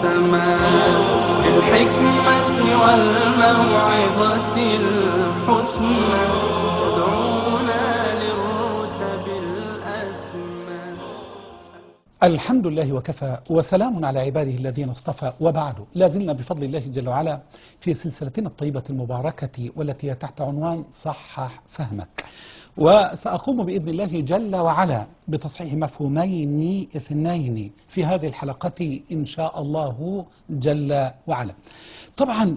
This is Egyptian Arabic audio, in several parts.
السماء بالحكمة والموعظة الحسنى يدعونا للرتب الأسمى الحمد لله وكفى وسلام على عباده الذين اصطفى وبعد لا زلنا بفضل الله جل وعلا في سلسلتنا الطيبة المباركة والتي هي تحت عنوان صحح فهمك وسأقوم بإذن الله جل وعلا بتصحيح مفهومين اثنين في هذه الحلقة إن شاء الله جل وعلا طبعا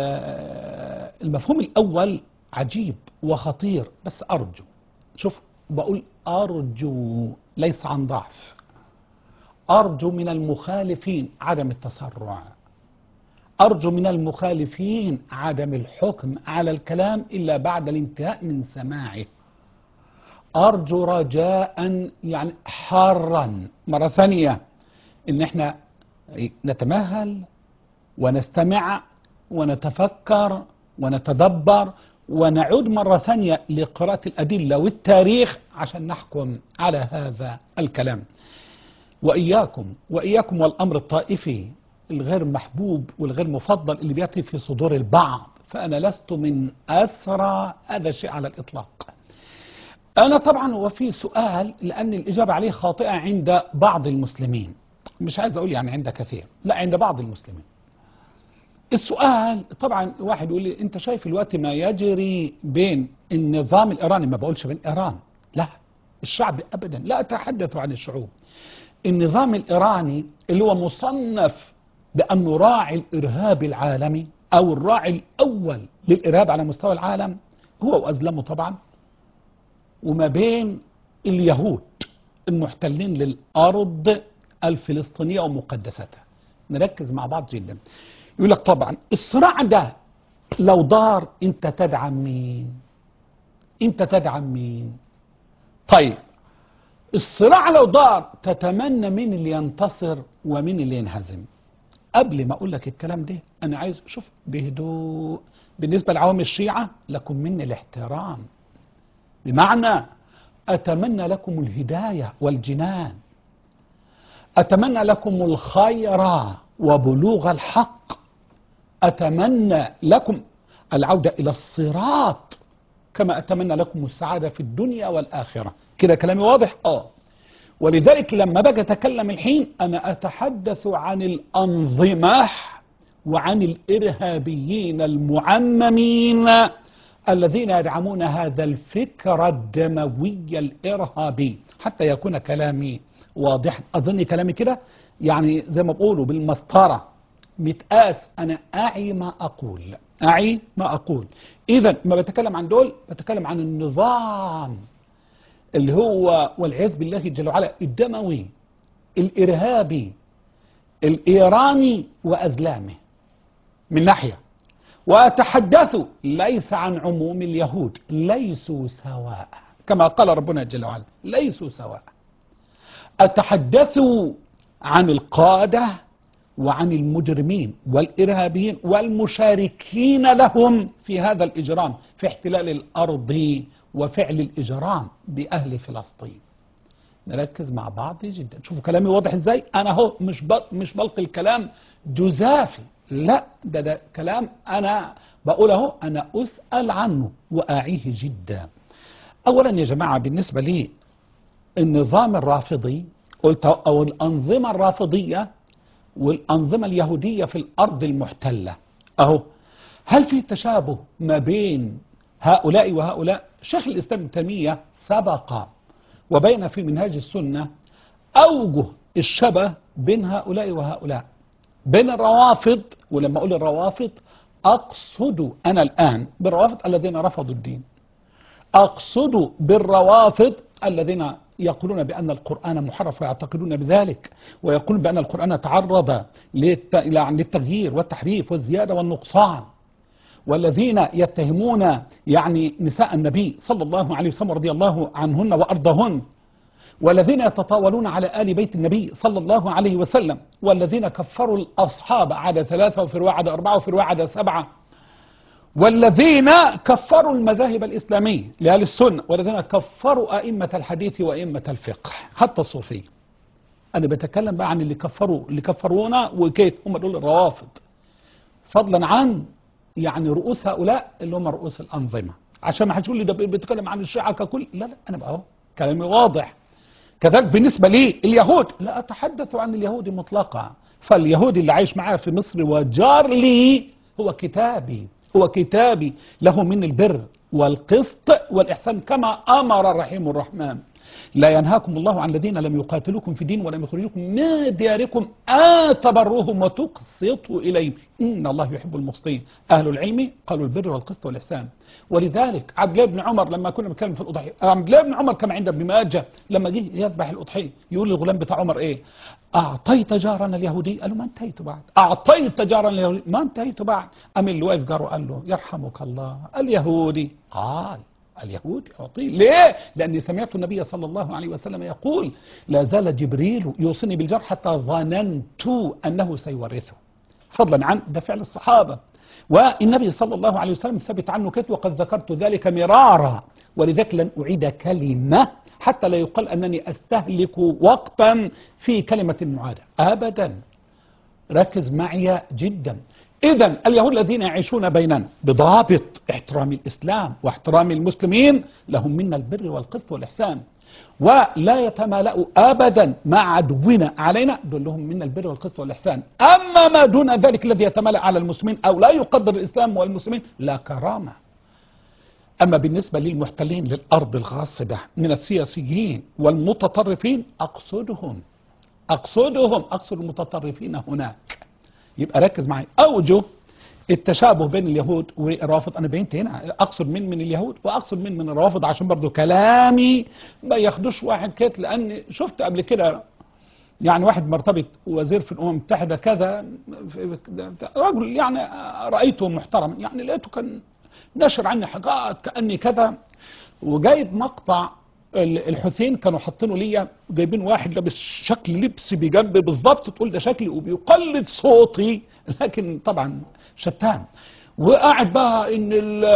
ال- المفهوم الأول عجيب وخطير بس أرجو شوف بقول أرجو ليس عن ضعف أرجو من المخالفين عدم التسرع أرجو من المخالفين عدم الحكم على الكلام إلا بعد الانتهاء من سماعه أرجو رجاء يعني حارا مرة ثانية إن احنا نتمهل ونستمع ونتفكر ونتدبر ونعود مرة ثانية لقراءة الأدلة والتاريخ عشان نحكم على هذا الكلام وإياكم وإياكم والأمر الطائفي الغير محبوب والغير مفضل اللي بيأتي في صدور البعض فأنا لست من أسرى هذا الشيء على الإطلاق أنا طبعا وفي سؤال لأن الإجابة عليه خاطئة عند بعض المسلمين مش عايز أقول يعني عند كثير لا عند بعض المسلمين السؤال طبعا واحد يقول لي أنت شايف الوقت ما يجري بين النظام الإيراني ما بقولش بين إيران لا الشعب أبدا لا أتحدث عن الشعوب النظام الإيراني اللي هو مصنف بأنه راعي الإرهاب العالمي أو الراعي الأول للإرهاب على مستوى العالم هو وأزلمه طبعا وما بين اليهود المحتلين للأرض الفلسطينية ومقدساتها نركز مع بعض جدا يقول لك طبعا الصراع ده لو دار انت تدعم مين انت تدعم مين طيب الصراع لو دار تتمنى مين اللي ينتصر ومين اللي ينهزم قبل ما اقول لك الكلام ده انا عايز شوف بهدوء بالنسبه لعوام الشيعه لكم مني الاحترام بمعنى اتمنى لكم الهدايه والجنان اتمنى لكم الخير وبلوغ الحق اتمنى لكم العوده الى الصراط كما اتمنى لكم السعاده في الدنيا والاخره كده كلامي واضح اه ولذلك لما باجي اتكلم الحين انا اتحدث عن الانظمه وعن الارهابيين المعممين الذين يدعمون هذا الفكر الدموي الارهابي حتى يكون كلامي واضحا اظن كلامي كده يعني زي ما بقولوا بالمسطره متقاس انا اعي ما اقول اعي ما اقول اذا ما بتكلم عن دول بتكلم عن النظام اللي هو والعياذ بالله جل وعلا الدموي الارهابي الايراني وازلامه من ناحيه واتحدث ليس عن عموم اليهود ليسوا سواء كما قال ربنا جل وعلا ليسوا سواء اتحدث عن القاده وعن المجرمين والارهابيين والمشاركين لهم في هذا الاجرام في احتلال الارض وفعل الاجرام باهل فلسطين نركز مع بعض جدا شوفوا كلامي واضح ازاي انا اهو مش بل مش بلقي الكلام جزافي لا ده ده كلام انا بقول اهو انا اسال عنه واعيه جدا اولا يا جماعه بالنسبه لي النظام الرافضي قلت أهو، او الانظمه الرافضيه والانظمه اليهوديه في الارض المحتله اهو هل في تشابه ما بين هؤلاء وهؤلاء شيخ الاسلام ابن تيميه سبق وبين في منهاج السنه اوجه الشبه بين هؤلاء وهؤلاء بين الروافض ولما اقول الروافض اقصد انا الان بالروافض الذين رفضوا الدين اقصد بالروافض الذين يقولون بأن القرآن محرف ويعتقدون بذلك ويقولون بأن القرآن تعرض للت- للتغيير والتحريف والزيادة والنقصان والذين يتهمون يعني نساء النبي صلى الله عليه وسلم رضي الله عنهن وأرضهن والذين يتطاولون على آل بيت النبي صلى الله عليه وسلم والذين كفروا الأصحاب عدا ثلاثة وفي رواية عدا أربعة وفي رواية عدا سبعة والذين كفروا المذاهب الإسلامية لأهل السنة والذين كفروا أئمة الحديث وأئمة الفقه حتى الصوفية انا بتكلم بقى عن اللي كفروا اللي كفرونا وكيت هم دول الروافض فضلا عن يعني رؤوس هؤلاء اللي هم رؤوس الانظمه عشان ما حدش يقول لي ده بيتكلم عن الشيعه ككل لا لا انا بقى اهو كلامي واضح كذلك بالنسبه لي اليهود لا اتحدث عن اليهود مطلقا فاليهودي اللي عايش معايا في مصر وجار لي هو كتابي هو كتابي له من البر والقسط والإحسان كما أمر الرحيم الرحمن لا ينهاكم الله عن الذين لم يقاتلوكم في الدين ولم يخرجوكم من دياركم أن تبروهم وتقسطوا إليهم إن الله يحب المقسطين أهل العلم قالوا البر والقسط والإحسان ولذلك عبد الله بن عمر لما كنا بنتكلم في الأضحية عبد الله بن عمر كان عند ابن ماجه لما جه يذبح الأضحية يقول للغلام بتاع عمر إيه أعطيت جارنا اليهودي قال له ما انتهيت بعد أعطيت جارنا اليهودي ما انتهيت بعد أم اللي واقف جاره قال له يرحمك الله اليهودي قال اليهود يعطيه ليه لأني سمعت النبي صلى الله عليه وسلم يقول لا زال جبريل يوصيني بالجر حتى ظننت أنه سيورثه فضلا عن ده فعل الصحابة والنبي صلى الله عليه وسلم ثبت عنه كده وقد ذكرت ذلك مرارا ولذلك لن أعيد كلمة حتى لا يقال أنني أستهلك وقتا في كلمة معادة أبدا ركز معي جدا إذا اليهود الذين يعيشون بيننا بضابط احترام الإسلام واحترام المسلمين لهم منا البر والقسط والإحسان ولا يتمالأوا أبدا مع عدونا علينا دول لهم منا البر والقسط والإحسان أما ما دون ذلك الذي يتمالأ على المسلمين أو لا يقدر الإسلام والمسلمين لا كرامة أما بالنسبة للمحتلين للأرض الغاصبة من السياسيين والمتطرفين أقصدهم أقصدهم أقصد المتطرفين هناك يبقى ركز معي أوجه التشابه بين اليهود والروافض أنا بينت هنا أقصد من من اليهود وأقصد من من الروافض عشان برضو كلامي ما ياخدوش واحد كده لأن شفت قبل كده يعني واحد مرتبط وزير في الأمم المتحدة كذا رجل يعني رأيته محترم يعني لقيته كان نشر عني حاجات كأني كذا وجايب مقطع الحسين كانوا حاطينه ليا جايبين واحد لابس شكل لبس بجنب بالظبط تقول ده شكلي وبيقلد صوتي لكن طبعا شتان وقاعد بقى ان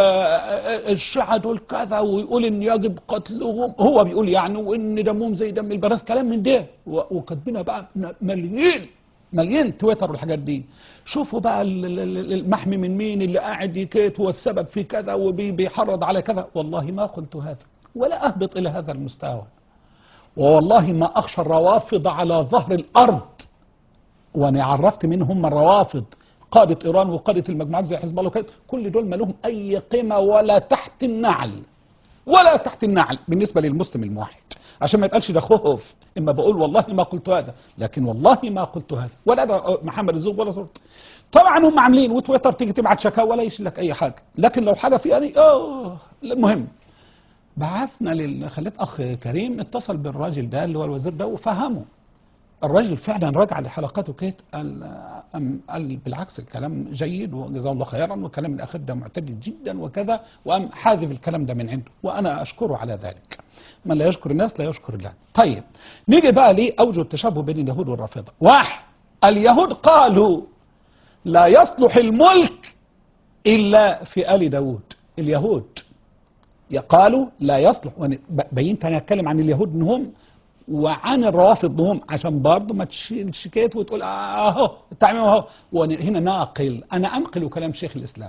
الشيعة دول كذا ويقول ان يجب قتلهم هو بيقول يعني وان دمهم زي دم البنات كلام من ده وكاتبينها بقى مليين مليين تويتر والحاجات دي شوفوا بقى المحمي من مين اللي قاعد يكيت هو السبب في كذا وبيحرض على كذا والله ما قلت هذا ولا أهبط إلى هذا المستوى ووالله ما أخشى الروافض على ظهر الأرض وأنا عرفت مين هم الروافض قادة إيران وقادة المجموعات زي حزب الله وكده كل دول ما لهم أي قيمة ولا تحت النعل ولا تحت النعل بالنسبة للمسلم الموحد عشان ما يتقالش ده خوف إما بقول والله ما قلت هذا لكن والله ما قلت هذا ولا ده محمد الزوج ولا صورت طبعا هم عاملين وتويتر تيجي تبعت شكاوى ولا يشيل لك أي حاجة لكن لو حاجة في يعني أوه المهم بعثنا لل خليت اخ كريم اتصل بالراجل ده اللي هو الوزير ده وفهمه الراجل فعلا رجع لحلقاته كيت قال, قال بالعكس الكلام جيد وجزاه الله خيرا والكلام الاخير ده معتدل جدا وكذا وقام حاذف الكلام ده من عنده وانا اشكره على ذلك من لا يشكر الناس لا يشكر الله طيب نيجي بقى لاوجه التشابه بين اليهود والرافضه واحد اليهود قالوا لا يصلح الملك الا في ال داود اليهود قالوا لا يصلح بينت انا اتكلم عن اليهود انهم وعن الروافض انهم عشان برضه ما تشيلش كيت وتقول اهو التعميم اهو وهنا ناقل انا انقل كلام شيخ الاسلام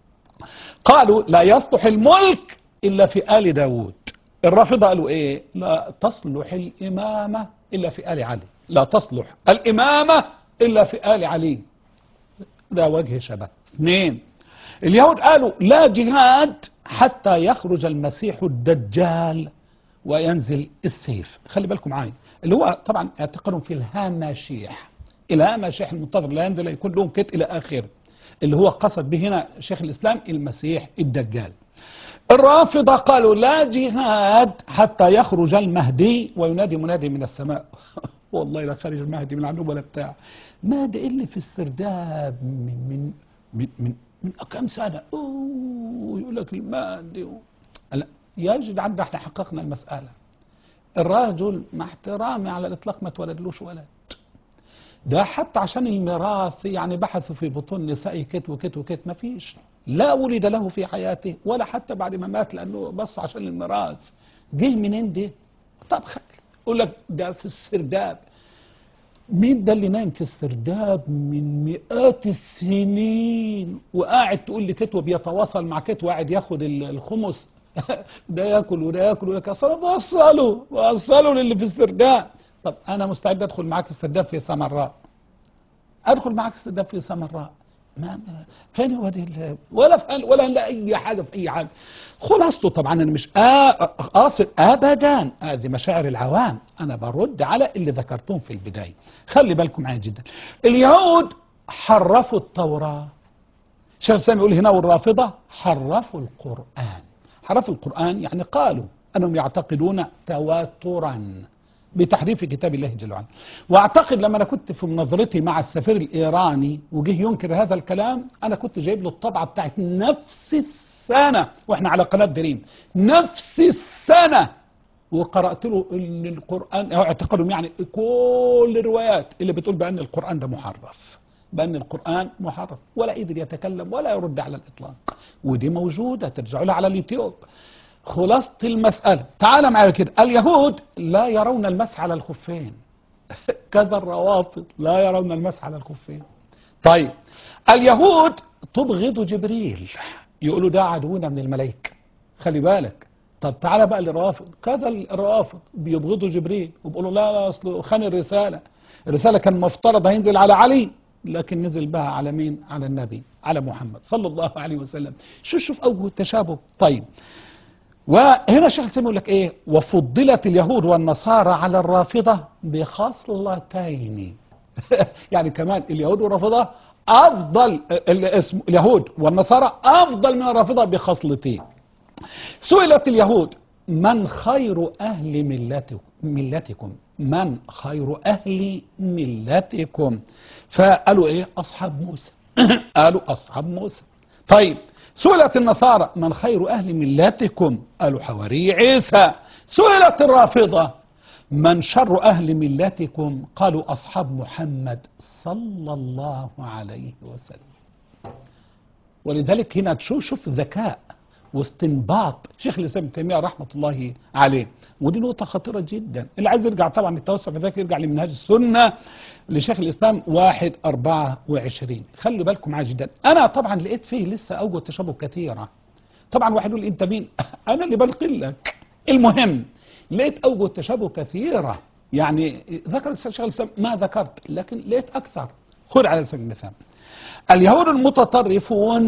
قالوا لا يصلح الملك الا في ال داود الرافضه قالوا ايه لا تصلح الامامه الا في ال علي لا تصلح الامامه الا في ال علي ده وجه شبه اثنين اليهود قالوا لا جهاد حتى يخرج المسيح الدجال وينزل السيف خلي بالكم معايا اللي هو طبعا اعتقادهم في الهامشيح الهامشيح المنتظر لا ينزل يكون لهم كت الى اخره اللي هو قصد به هنا شيخ الاسلام المسيح الدجال الرافضة قالوا لا جهاد حتى يخرج المهدي وينادي منادي من السماء والله لا خارج المهدي من عندهم ولا بتاع ما ده اللي في السرداب من من من, من من كم سنة أوه يقول لك المادي لا يا جدعان ده احنا حققنا المسألة الرجل مع احترامي على الإطلاق ما تولدلوش ولد ده حتى عشان الميراث يعني بحثوا في بطون نسائه كت وكت وكت ما فيش لا ولد له في حياته ولا حتى بعد ما مات لأنه بس عشان الميراث جه منين ده طب خل يقول لك ده في السرداب مين ده اللي نايم في السرداب من مئات السنين وقاعد تقول لي كتوه بيتواصل مع كتوه قاعد ياخد ال- الخمس ده ياكل وده ياكل وده ياكل اصل بوصله بوصله للي في السرداب طب انا مستعد ادخل معاك السرداب في سمراء ادخل معاك السرداب في سمراء ما ما- فين هو دي ال- ولا في ولا لا اي حاجه في اي حاجه خلاصته طبعا انا مش آ- قاصد ابدا هذه مشاعر العوام انا برد على اللي ذكرتهم في البدايه خلي بالكم معايا جدا اليهود حرفوا التوراه شيخ الاسلام يقول هنا والرافضه حرفوا القران حرفوا القران يعني قالوا انهم يعتقدون تواترا بتحريف كتاب الله جل وعلا واعتقد لما انا كنت في مناظرتي مع السفير الايراني وجه ينكر هذا الكلام انا كنت جايب له الطبعه بتاعت نفس السنه واحنا على قناه دريم نفس السنه وقرات له ان القران او اعتقادهم يعني كل الروايات اللي بتقول بان القران ده محرف بان القران محرف ولا قدر يتكلم ولا يرد على الاطلاق ودي موجوده ترجعوا لها على اليوتيوب خلاصة المسألة تعال معايا كده اليهود لا يرون المسح على الخفين كذا الروافض لا يرون المسح على الخفين طيب اليهود تبغض جبريل يقولوا ده عدونا من الملائكة خلي بالك طب تعالى بقى للروافض كذا الروافض بيبغضوا جبريل وبيقولوا لا لا اصله خان الرسالة الرسالة كان مفترض هينزل على علي لكن نزل بها على مين على النبي على محمد صلى الله عليه وسلم شوف شوف اوجه التشابه طيب وهنا شيخ الاسلام يقول لك ايه وفضلت اليهود والنصارى على الرافضه بخصلتين يعني كمان اليهود والرافضه افضل الاسم اليهود والنصارى افضل من الرافضه بخصلتين سئلت اليهود من خير اهل ملتكم ملتكم من خير اهل ملتكم فقالوا ايه اصحاب موسى قالوا اصحاب موسى طيب سئلت النصارى من خير أهل ملتكم قالوا حواري عيسى سئلت الرافضة من شر أهل ملتكم قالوا أصحاب محمد صلى الله عليه وسلم ولذلك هنا تشوف شوف ذكاء واستنباط شيخ الاسلام ابن تيميه رحمه الله عليه ودي نقطه خطيره جدا اللي عايز يرجع طبعا التوسع في ذلك يرجع لمنهاج السنه لشيخ الاسلام واحد أربعة وعشرين خلوا بالكم معاه جدا انا طبعا لقيت فيه لسه اوجه تشابه كثيره طبعا واحد يقول انت مين انا اللي بنقل لك المهم لقيت اوجه تشابه كثيره يعني ذكر شيخ الاسلام ما ذكرت لكن لقيت اكثر خذ على سبيل المثال اليهود المتطرفون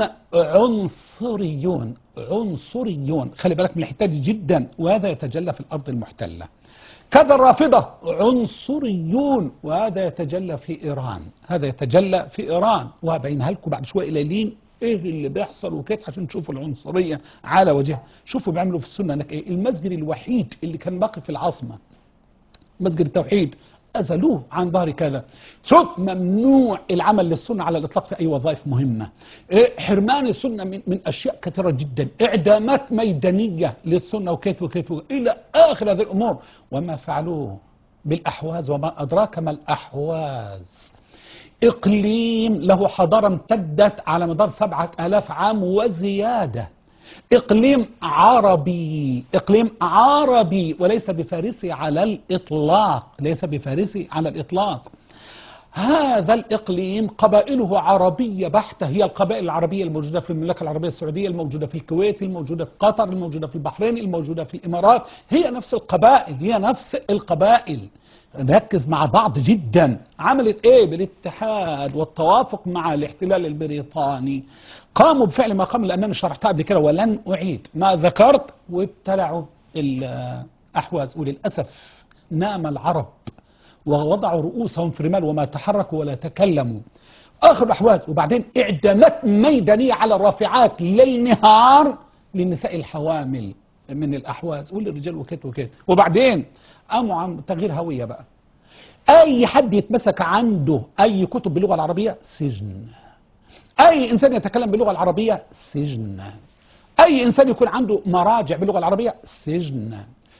عنصريون عنصريون خلي بالك من الحته دي جدا وهذا يتجلى في الارض المحتله كذا الرافضه عنصريون وهذا يتجلى في ايران هذا يتجلى في ايران وهبينها لكم بعد شويه قليلين ايه اللي بيحصل وكيف عشان تشوفوا العنصريه على وجهها شوفوا بيعملوا في السنه هناك ايه المسجد الوحيد اللي كان باقي في العاصمه مسجد التوحيد أزلوه عن ظهر كذا شوف ممنوع العمل للسنة على الإطلاق في أي وظائف مهمة إيه حرمان السنة من, من أشياء كثيرة جدا إعدامات ميدانية للسنة وكيف وكيف إلى آخر هذه الأمور وما فعلوه بالأحواز وما أدراك ما الأحواز إقليم له حضارة امتدت على مدار سبعة آلاف عام وزيادة إقليم عربي إقليم عربي وليس بفارسي على الإطلاق ليس بفارسي على الإطلاق هذا الإقليم قبائله عربية بحتة هي القبائل العربية الموجودة في المملكة العربية السعودية الموجودة في الكويت الموجودة في قطر الموجودة في البحرين الموجودة في الإمارات هي نفس القبائل هي نفس القبائل نركز مع بعض جدا عملت ايه بالاتحاد والتوافق مع الاحتلال البريطاني قاموا بفعل ما قام لانني شرحتها قبل كده ولن اعيد ما ذكرت وابتلعوا الاحواز وللاسف نام العرب ووضعوا رؤوسهم في رمال وما تحركوا ولا تكلموا اخر الاحواز وبعدين اعدامات ميدانيه على الرافعات للنهار للنساء الحوامل من الاحواز وللرجال وكت وكت وبعدين قاموا عن تغيير هويه بقى اي حد يتمسك عنده اي كتب باللغه العربيه سجن اي انسان يتكلم باللغه العربيه سجن اي انسان يكون عنده مراجع باللغه العربيه سجن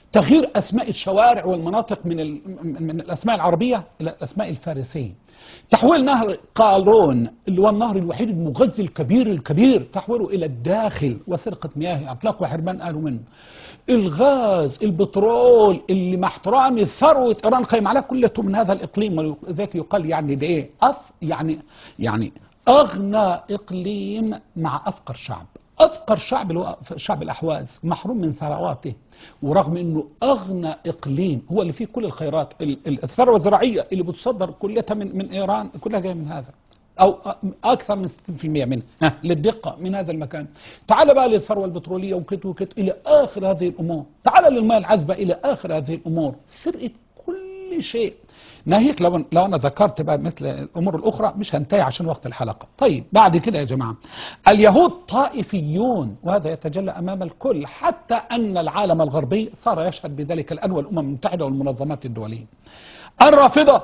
تغيير اسماء الشوارع والمناطق من ال- من من الاسماء العربيه الى الاسماء الفارسيه تحويل نهر قالون اللي هو النهر الوحيد المغذي الكبير الكبير تحويله الى الداخل وسرقه مياه اطلاق وحرمان قالوا منه الغاز البترول اللي مع احترامي ثروه ايران قايم عليها كلته من هذا الاقليم ولذلك يقال يعني ده ايه أف يعني يعني اغنى اقليم مع افقر شعب افقر شعب اللي هو شعب الاحواز محروم من ثرواته ورغم انه اغنى اقليم هو اللي فيه كل الخيرات ال- ال- الثروه الزراعيه اللي بتصدر كلها من من ايران كلها جايه من هذا او اكثر من 60% منها ها، للدقه من هذا المكان تعال بقى للثروه البتروليه وكت وكت الى اخر هذه الامور تعال للماء العذبه الى اخر هذه الامور سرقه كل شيء ناهيك لو لو انا ذكرت بقى مثل الامور الاخرى مش هنتهي عشان وقت الحلقه طيب بعد كده يا جماعه اليهود طائفيون وهذا يتجلى امام الكل حتى ان العالم الغربي صار يشهد بذلك الان والامم المتحده والمنظمات الدوليه الرافضه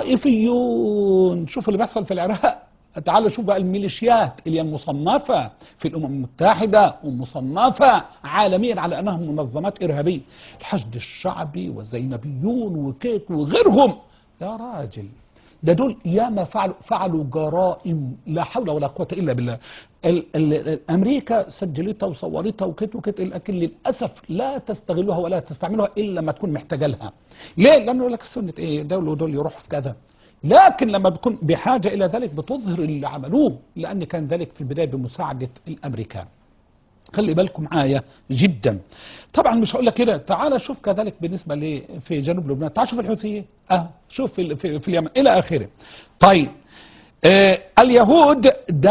طائفيون شوفوا اللي بيحصل في العراق تعالوا شوف بقى الميليشيات اللي هي مصنفة في الأمم المتحدة ومصنفة عالميا على أنها منظمات إرهابية الحشد الشعبي والزينبيون وكيت وغيرهم يا راجل ده دول ياما فعلوا فعلوا جرائم لا حول ولا قوة إلا بالله ال ال أمريكا سجلتها وصورتها وكت وكت لكن للأسف لا تستغلها ولا تستعملها إلا ما تكون محتاجة لها ليه؟ لأنه يقول لك سنة إيه دول ودول يروحوا في كذا لكن لما بتكون بحاجة إلى ذلك بتظهر اللي عملوه لأن كان ذلك في البداية بمساعدة الأمريكان خلي بالكم معايا جدا طبعا مش هقول لك كده تعال شوف كذلك بالنسبه ل في جنوب لبنان تعال شوف الحوثيين اه شوف في, ال- في, في اليمن الى اخره طيب آه اليهود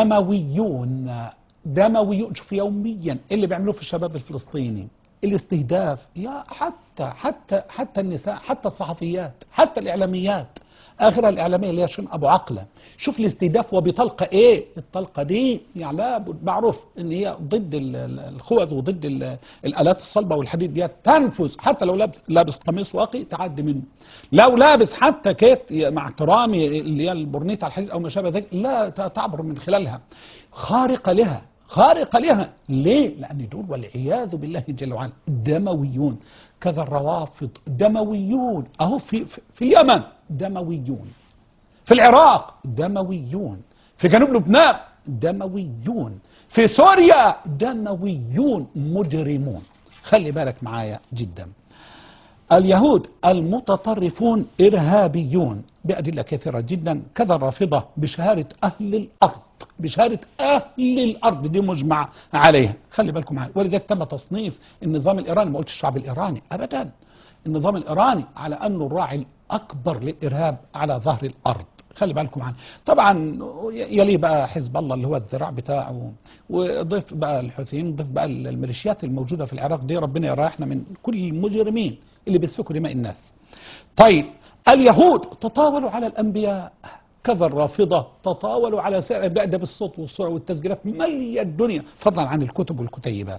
دمويون دمويون شوف يوميا اللي بيعملوه في الشباب الفلسطيني الاستهداف يا حتى حتى حتى النساء حتى الصحفيات حتى الاعلاميات اخرها الاعلاميه اللي هي شن ابو عقله شوف الاستهداف وبطلقه ايه الطلقه دي يعني لا معروف ان هي ضد ال- ال- الخوذ وضد ال- الالات الصلبه والحديد دي تنفذ حتى لو لابس لابس قميص واقي تعدي منه لو لابس حتى كيت مع احترامي اللي هي البرنيت على الحديد او ما شابه ذلك لا ت- تعبر من خلالها خارقه لها خارقة لها ليه؟ لأن دول والعياذ بالله جل وعلا دمويون كذا الروافض دمويون أهو في, في, في اليمن دمويون في العراق دمويون في جنوب لبنان دمويون في سوريا دمويون مجرمون خلي بالك معايا جدا اليهود المتطرفون إرهابيون بأدلة كثيرة جدا كذا الرافضة بشهادة أهل الأرض بشهادة أهل الأرض دي مجمع عليها خلي بالكم معايا ولذلك تم تصنيف النظام الإيراني ما قلتش الشعب الإيراني أبدا النظام الإيراني على أنه الراعي الأكبر للإرهاب على ظهر الأرض خلي بالكم عنه طبعا يليه بقى حزب الله اللي هو الذراع بتاعه وضيف بقى الحوثيين ضيف بقى الميليشيات الموجودة في العراق دي ربنا يريحنا من كل المجرمين اللي بيسفكوا دماء الناس طيب اليهود تطاولوا على الأنبياء كذا الرافضة تطاولوا على سائر الأنبياء ده بالصوت والصورة والتسجيلات مالية الدنيا فضلا عن الكتب والكتيبات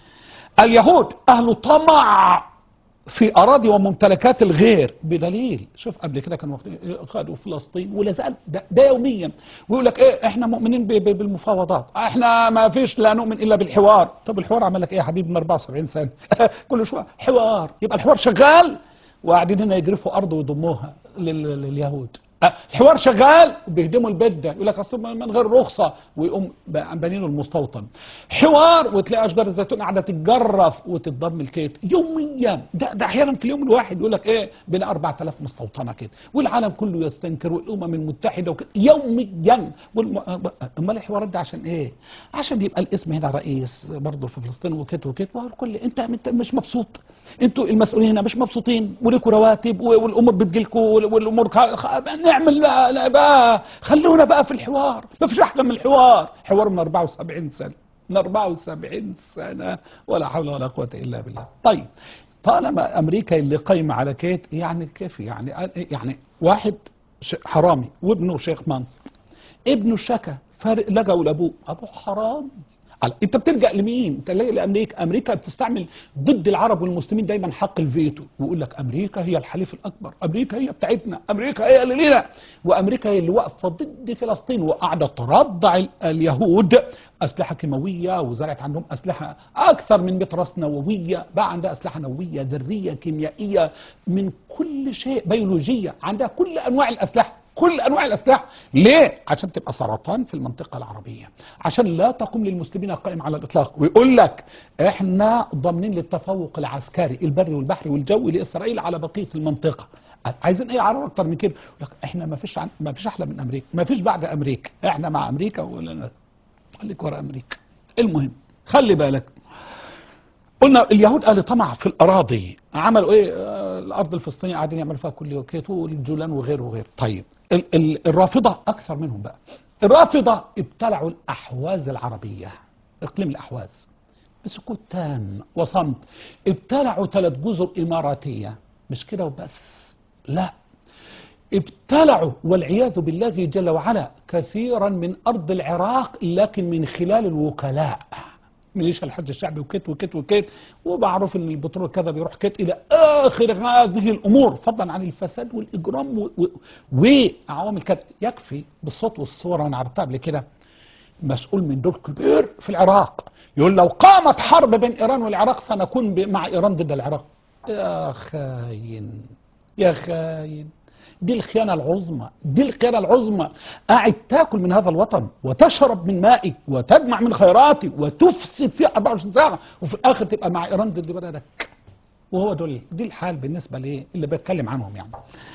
اليهود أهل طمع في أراضي وممتلكات الغير بدليل شوف قبل كده كانوا واخدين- خدوا فلسطين ولا زال ده, ده يوميا ويقول لك ايه احنا مؤمنين ب- ب- بالمفاوضات احنا ما فيش لا نؤمن الا بالحوار طب الحوار عمل لك ايه يا حبيبي من 74 سنه كل شويه حوار يبقى الحوار شغال وقاعدين هنا يجرفوا ارض ويضموها لل- لليهود أه، الحوار شغال بيهدموا البيت ده يقول لك اصل من غير رخصه ويقوم بانينه المستوطن حوار وتلاقي اشجار الزيتون قاعده تتجرف وتتضم الكيت يوميا ده, ده احيانا في اليوم الواحد يقول لك ايه بين 4000 مستوطنه كده والعالم كله يستنكر والامم المتحده وكده يوميا والم... امال الحوارات ده عشان ايه؟ عشان يبقى الاسم هنا رئيس برضه في فلسطين وكت وكت والكل انت انت مش مبسوط انتوا المسؤولين هنا مش مبسوطين ولكم رواتب و- والامور بتجيلكم وال- والامور خ- خ- نعمل بقى, لا بقى خلونا بقى في الحوار ما فيش احلى من الحوار حوار من 74 سنه من 74 سنه ولا حول ولا قوه الا بالله طيب طالما امريكا اللي قايمه على كيت يعني كيف يعني يعني واحد ش- حرامي وابنه شيخ منصر ابنه شكى فارق لجأوا لابوه ابوه حرامي على- انت بتلجأ لمين انت ليه لامريكا امريكا بتستعمل ضد العرب والمسلمين دايما حق الفيتو ويقول لك امريكا هي الحليف الاكبر امريكا هي بتاعتنا امريكا هي اللي لنا وامريكا هي اللي واقفه ضد فلسطين وقاعده ترضع ال- اليهود اسلحه كيماويه وزرعت عندهم اسلحه اكثر من 100 راس نوويه بقى عندها اسلحه نوويه ذريه كيميائيه من كل شيء بيولوجيه عندها كل انواع الاسلحه كل انواع الاسلحه ليه عشان تبقى سرطان في المنطقه العربيه عشان لا تقوم للمسلمين قائم على الاطلاق ويقول لك احنا ضامنين للتفوق العسكري البري والبحري والجوي لاسرائيل على بقيه المنطقه عايزين ايه عرب اكتر من كده يقول لك احنا ما فيش عن... ما فيش احلى من امريكا ما فيش بعد امريكا احنا مع امريكا ولا خليك ورا امريكا المهم خلي بالك قلنا اليهود قالوا طمع في الاراضي عملوا ايه آه، الارض الفلسطينيه قاعدين يعملوا فيها كل وكيت والجولان وغيره وغيره طيب ال ال الرافضه اكثر منهم بقى الرافضه ابتلعوا الاحواز العربيه اقليم الاحواز بسكوت تام وصمت ابتلعوا ثلاث جزر اماراتيه مش كده وبس لا ابتلعوا والعياذ بالله جل وعلا كثيرا من ارض العراق لكن من خلال الوكلاء ميليشيا الحج الشعبي وكت وكت وكت وبعرف ان البترول كذا بيروح كت الى اخر هذه الامور فضلا عن الفساد والاجرام و- و- وعوامل كذا يكفي بالصوت والصوره انا عرفتها قبل كده مسؤول من دور كبير في العراق يقول لو قامت حرب بين ايران والعراق سنكون ب- مع ايران ضد العراق يا خاين يا خاين دي الخيانة العظمى دي الخيانة العظمى قاعد تاكل من هذا الوطن وتشرب من مائك وتجمع من خيراتي وتفسد فيه 24 ساعة وفي الآخر تبقى مع إيران ضد بلدك وهو دول دي الحال بالنسبة ليه اللي بتكلم عنهم يعني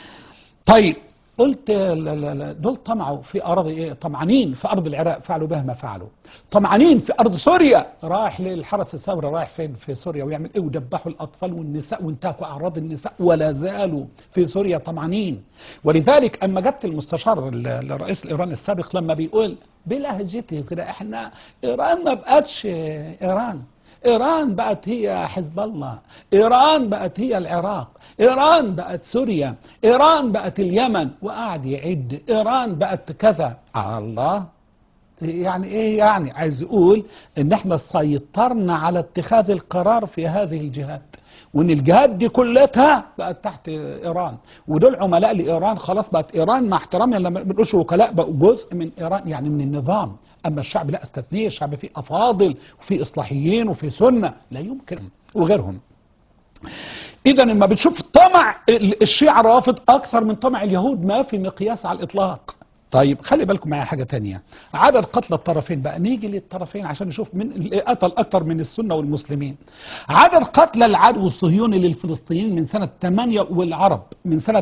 طيب قلت لا لا لا دول طمعوا في أراضي إيه طمعانين في أرض العراق فعلوا بها ما فعلوا طمعانين في أرض سوريا رايح للحرس الثوري رايح فين في سوريا ويعمل إيه ودبحوا الأطفال والنساء وانتهكوا أعراض النساء ولا زالوا في سوريا طمعانين ولذلك أما جبت المستشار ال- الرئيس الإيراني السابق لما بيقول بلهجته كده إحنا إيران ما بقتش إيران إيران بقت هي حزب الله إيران بقت هي العراق إيران بقت سوريا إيران بقت اليمن وقعد يعد إيران بقت كذا الله يعني ايه يعني عايز يقول ان احنا سيطرنا على اتخاذ القرار في هذه الجهات وان الجهات دي كلها بقت تحت ايران ودول عملاء لايران خلاص بقت ايران مع احترامنا لما بنقولش وكلاء بقوا جزء من ايران يعني من النظام اما الشعب لا استثنيه الشعب فيه افاضل وفيه اصلاحيين وفيه سنه لا يمكن وغيرهم اذا لما بتشوف طمع ال- الشيعة الرافض اكثر من طمع اليهود ما في مقياس على الاطلاق طيب خلي بالكم معايا حاجة تانية عدد قتلى الطرفين بقى نيجي للطرفين عشان نشوف من اللي قتل اكتر من السنة والمسلمين عدد قتلى العدو الصهيوني للفلسطينيين من سنة 8 والعرب من سنة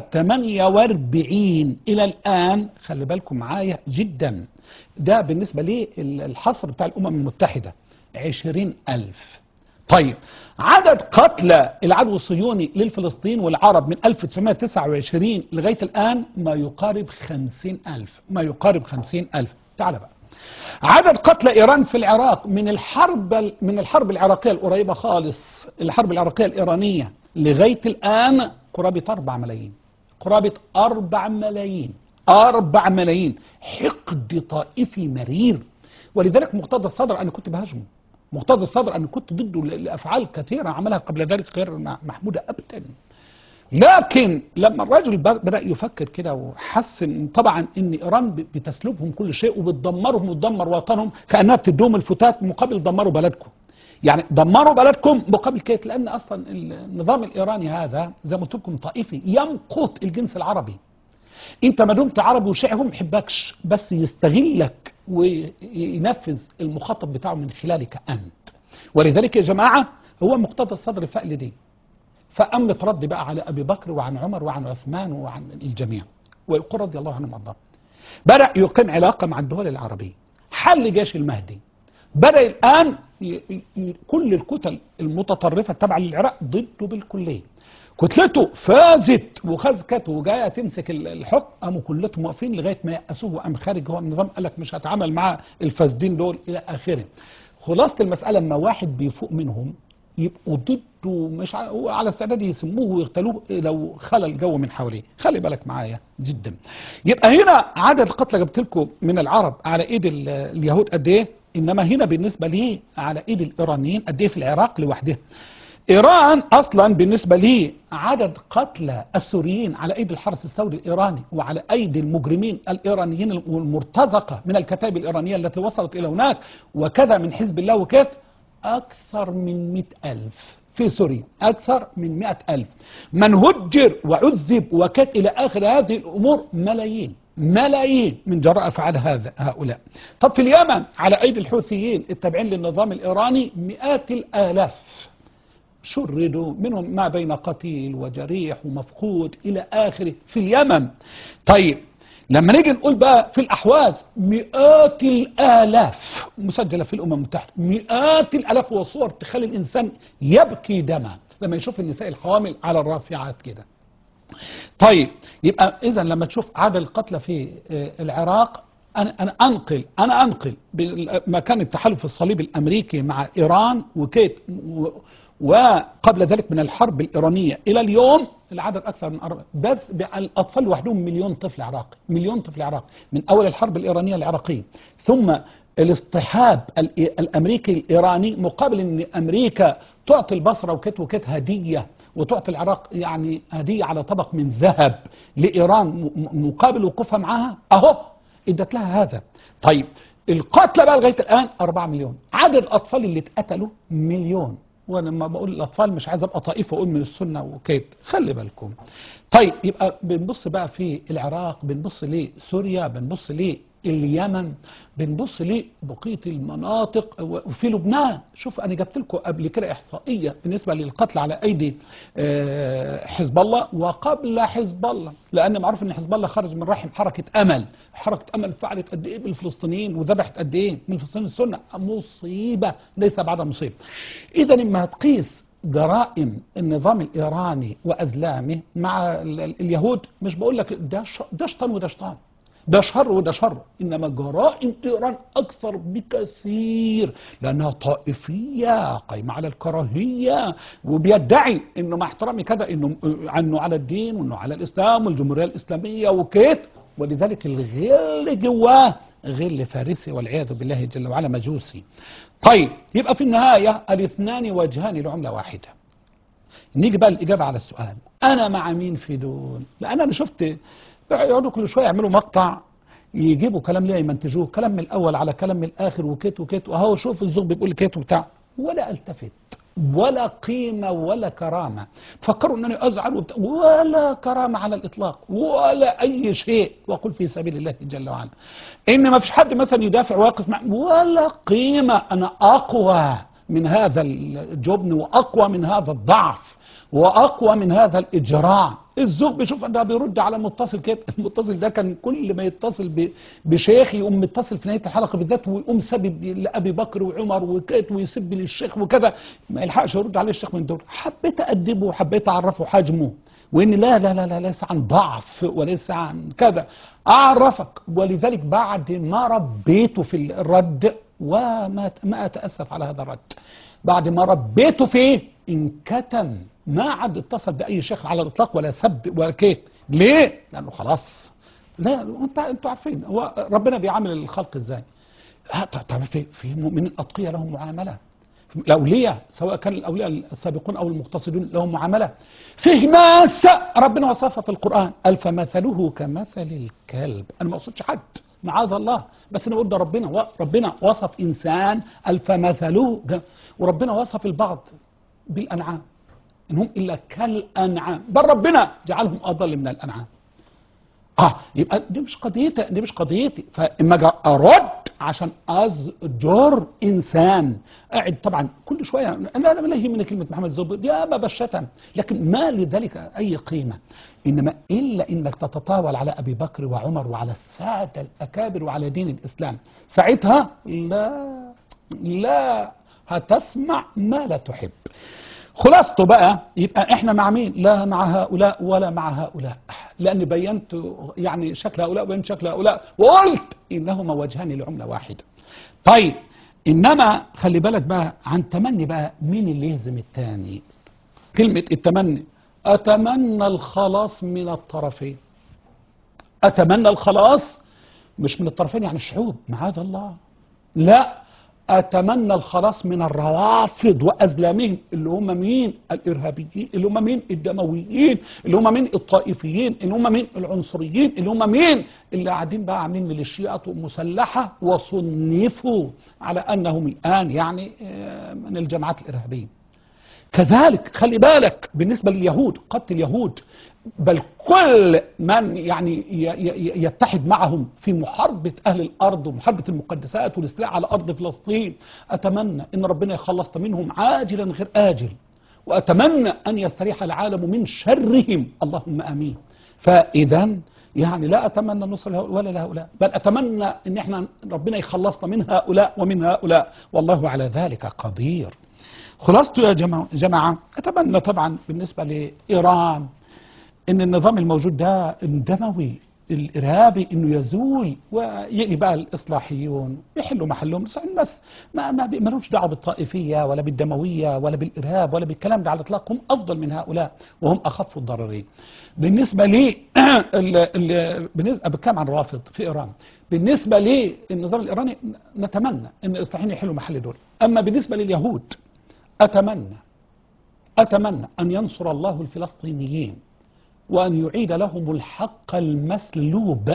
48 الى الان خلي بالكم معايا جدا ده بالنسبة للحصر بتاع الامم المتحدة 20 ألف طيب عدد قتلى العدو الصهيوني للفلسطين والعرب من 1929 لغاية الآن ما يقارب 50 ألف ما يقارب 50 ألف تعال بقى عدد قتلى إيران في العراق من الحرب من الحرب العراقية القريبة خالص الحرب العراقية الإيرانية لغاية الآن قرابة 4 ملايين قرابة 4 ملايين 4 ملايين حقد طائفي مرير ولذلك مقتدى الصدر أنا كنت بهاجمه مقتدى الصدر أنا كنت ضده ل- لأفعال كثيرة عملها قبل ذلك غير م- محمودة أبدا لكن لما الرجل ب- بدأ يفكر كده وحس إن طبعا ان ايران ب- بتسلبهم كل شيء وبتدمرهم وتدمر وطنهم كانها بتدوم الفتات مقابل دمروا بلدكم يعني دمروا بلدكم مقابل كده لان اصلا النظام الايراني هذا زي ما قلت لكم طائفي يمقت الجنس العربي انت ما دمت عربي وشيعي هو ما يحبكش بس يستغلك وينفذ المخطط بتاعه من خلالك انت ولذلك يا جماعه هو مقتضى الصدر فأل دي فقام مترد بقى على ابي بكر وعن عمر وعن عثمان وعن الجميع ويقول رضي الله عنهم وارضاهم بدا يقيم علاقه مع الدول العربيه حل جيش المهدي بدا الان ي- ي- كل الكتل المتطرفه التابعه للعراق ضده بالكليه كتلته فازت وخزكت وجايه تمسك ال- الحكم قاموا كلهم واقفين لغايه ما يأسوه وقام خارج هو من النظام قال لك مش هتعامل مع الفاسدين دول الى اخره خلاصه المساله اما واحد بيفوق منهم يبقوا ضده مش ع- هو على استعداد يسموه ويغتالوه لو خلى الجو من حواليه خلي بالك معايا جدا يبقى هنا عدد القتلى جبت لكم من العرب على ايد ال- اليهود قد ايه انما هنا بالنسبه لي على ايد الايرانيين قد ايه في العراق لوحدها ايران اصلا بالنسبه لي عدد قتلى السوريين على ايدي الحرس الثوري الايراني وعلى ايدي المجرمين الايرانيين والمرتزقه من الكتائب الايرانيه التي وصلت الى هناك وكذا من حزب الله وكذا اكثر من مئة الف في سوريا أكثر من مئة ألف من هجر وعذب وكت إلى آخر هذه الأمور ملايين ملايين من جراء أفعال هذا هؤلاء طب في اليمن على أيدي الحوثيين التابعين للنظام الإيراني مئات الآلاف شردوا منهم ما بين قتيل وجريح ومفقود إلى آخره في اليمن طيب لما نيجي نقول بقى في الأحواز مئات الآلاف مسجلة في الأمم المتحدة مئات الآلاف وصور تخلي الإنسان يبكي دما لما يشوف النساء الحوامل على الرافعات كده طيب يبقى إذا لما تشوف عدد القتلى في آه، العراق أنا أنا أنقل أنا أنقل ما كان التحالف الصليبي الأمريكي مع إيران وكيت و- وقبل ذلك من الحرب الإيرانية إلى اليوم العدد أكثر من أربعة بس بقى الأطفال وحدهم مليون طفل عراقي مليون طفل عراقي من أول الحرب الإيرانية العراقية ثم الاصطحاب الإي- الأمريكي الإيراني مقابل أن أمريكا تعطي البصرة وكت وكت هدية وتعطي العراق يعني هدية على طبق من ذهب لإيران م- م- مقابل وقوفها معها أهو ادت لها هذا طيب القتلى بقى لغاية الآن 4 مليون عدد الأطفال اللي اتقتلوا مليون وانا لما بقول الاطفال مش عايز ابقى طائفه اقول من السنه وكيد خلي بالكم طيب يبقى بنبص بقى في العراق بنبص ليه سوريا بنبص ليه اليمن بنبص ليه بقيه المناطق وفي لبنان شوف انا جبت لكم قبل كده احصائيه بالنسبه للقتل على ايدي آه، حزب الله وقبل حزب الله لان معروف ان حزب الله خرج من رحم حركه امل حركه امل فعلت قد ايه بالفلسطينيين وذبحت قد ايه من الفلسطينيين السنه مصيبه ليس بعد مصيبه اذا اما هتقيس جرائم النظام الايراني واذلامه مع ال- ال- اليهود مش بقول لك ده ش- ده شيطان وده شيطان ده شر وده شر انما جرائم ايران اكثر بكثير لانها طائفيه قايمه على الكراهيه وبيدعي انه مع احترامي كذا انه عنه على الدين وانه على الاسلام والجمهوريه الاسلاميه وكيت ولذلك الغل جواه غل فارسي والعياذ بالله جل وعلا مجوسي طيب يبقى في النهايه الاثنان وجهان لعمله واحده نيجي بقى الإجابة على السؤال أنا مع مين في دول لأن أنا شفت يقعدوا كل شوية يعملوا مقطع يجيبوا كلام ليه يمنتجوه كلام من الأول على كلام من الآخر وكيت وكيت وهو شوف الزوج بيقول كيت وبتاع ولا التفت ولا قيمة ولا كرامة فكروا أنني أزعل وبتاع ولا كرامة على الإطلاق ولا أي شيء وأقول في سبيل الله جل وعلا إن ما فيش حد مثلا يدافع ويقف مع ولا قيمة أنا أقوى من هذا الجبن وأقوى من هذا الضعف واقوى من هذا الاجراع الزوج بيشوف ده بيرد على متصل كده المتصل ده كان كل ما يتصل ب- بشيخ يقوم متصل في نهايه الحلقه بالذات ويقوم سبب لابي بكر وعمر وكيت ويسب للشيخ وكذا ما يلحقش يرد عليه الشيخ من دول حبيت ادبه وحبيت اعرفه حجمه وان لا لا لا لا ليس عن ضعف وليس عن كذا اعرفك ولذلك بعد ما ربيته في الرد وما ما اتاسف على هذا الرد بعد ما ربيته فيه انكتم ما عاد اتصل باي شيخ على الاطلاق ولا سب ولا كيت ليه؟ لانه خلاص لا انت انتوا عارفين هو ربنا بيعامل الخلق ازاي؟ ها، ط- طبعا في في مؤمنين اتقياء لهم معامله الاولياء سواء كان الاولياء السابقون او المقتصدون لهم معامله فيه ناس ربنا وصفها في القران قال فمثله كمثل الكلب انا ما اقصدش حد معاذ الله بس انا بقول ده ربنا و- ربنا وصف انسان قال فمثله ج- وربنا وصف البعض بالانعام انهم الا كالانعام بل ربنا جعلهم اضل من الانعام اه يبقى دي مش قضيتي دي مش قضيتي فاما أجي ارد عشان ازجر انسان قاعد طبعا كل شويه انا لا لا يهمني كلمه محمد زبير يا ما بشتم لكن ما لذلك اي قيمه انما الا انك تتطاول على ابي بكر وعمر وعلى الساده الاكابر وعلى دين الاسلام ساعتها لا لا هتسمع ما لا تحب خلاصته بقى يبقى احنا مع مين لا مع هؤلاء ولا مع هؤلاء لان بينت يعني شكل هؤلاء وبينت شكل هؤلاء وقلت انهما وجهان لعمله واحده طيب انما خلي بالك بقى عن تمني بقى مين اللي يهزم التاني كلمه التمني اتمنى الخلاص من الطرفين اتمنى الخلاص مش من الطرفين يعني الشعوب معاذ الله لا اتمنى الخلاص من الروافض وازلامهم اللي هم مين الارهابيين اللي هم مين الدمويين اللي هم مين الطائفيين اللي هم مين العنصريين اللي هم مين اللي قاعدين بقى عاملين ميليشيات مسلحه وصنفوا على انهم الان يعني آه، من الجماعات الارهابيه كذلك خلي بالك بالنسبة لليهود قتل اليهود بل كل من يعني ي- ي- يتحد معهم في محاربة أهل الأرض ومحاربة المقدسات والاستيلاء على أرض فلسطين أتمنى أن ربنا يخلص منهم عاجلا غير آجل وأتمنى أن يستريح العالم من شرهم اللهم آمين فإذا يعني لا أتمنى النصر لهؤلاء ولا لهؤلاء بل أتمنى أن احنا ربنا يخلصنا من هؤلاء ومن هؤلاء والله على ذلك قدير خلاصته يا جماعة, جماعة أتمنى طبعا بالنسبة لإيران إن النظام الموجود ده الدموي الإرهابي إنه يزول ويجي بقى الإصلاحيون يحلوا محلهم بس الناس ما ما مالهمش دعوة بالطائفية ولا بالدموية ولا بالإرهاب ولا بالكلام ده على الإطلاق هم أفضل من هؤلاء وهم أخف الضررين بالنسبة لي ال- ال- بالنسبة بتكلم عن الرافض في إيران بالنسبة للنظام الإيراني نتمنى إن الإصلاحيين يحلوا محل دول أما بالنسبة لليهود أتمنى أتمنى أن ينصر الله الفلسطينيين وأن يعيد لهم الحق المسلوب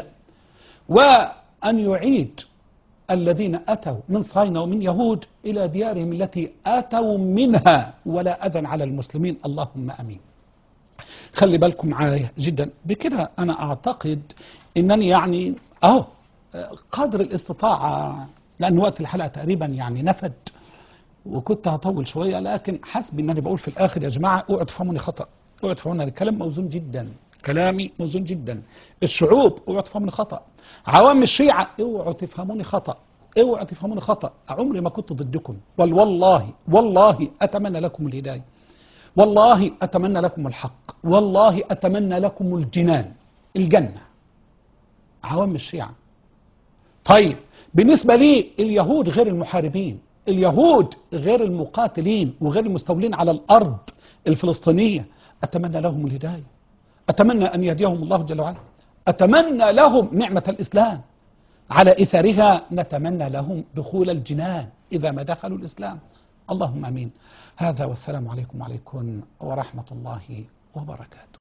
وأن يعيد الذين أتوا من صهاينة ومن يهود إلى ديارهم التي أتوا منها ولا أذى على المسلمين اللهم أمين خلي بالكم معايا جدا بكده أنا أعتقد أنني يعني أهو قدر الاستطاعة لأن وقت الحلقة تقريبا يعني نفد وكنت هطول شوية لكن حسب ان انا بقول في الاخر يا جماعة اوعوا تفهموني خطأ اوعوا تفهموني الكلام موزون جدا كلامي موزون جدا الشعوب اوعوا تفهموني خطأ عوام الشيعة اوعوا تفهموني خطأ اوعوا تفهموني خطأ عمري ما كنت ضدكم بل والله والله اتمنى لكم الهداية والله اتمنى لكم الحق والله اتمنى لكم الجنان الجنة عوام الشيعة طيب بالنسبة لي اليهود غير المحاربين اليهود غير المقاتلين وغير المستولين على الأرض الفلسطينية أتمنى لهم الهداية أتمنى أن يهديهم الله جل وعلا أتمنى لهم نعمة الإسلام على إثرها نتمنى لهم دخول الجنان إذا ما دخلوا الإسلام اللهم أمين هذا والسلام عليكم وعليكم ورحمة الله وبركاته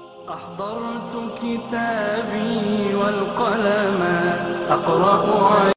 أحضرت كتابي والقلم أقرأ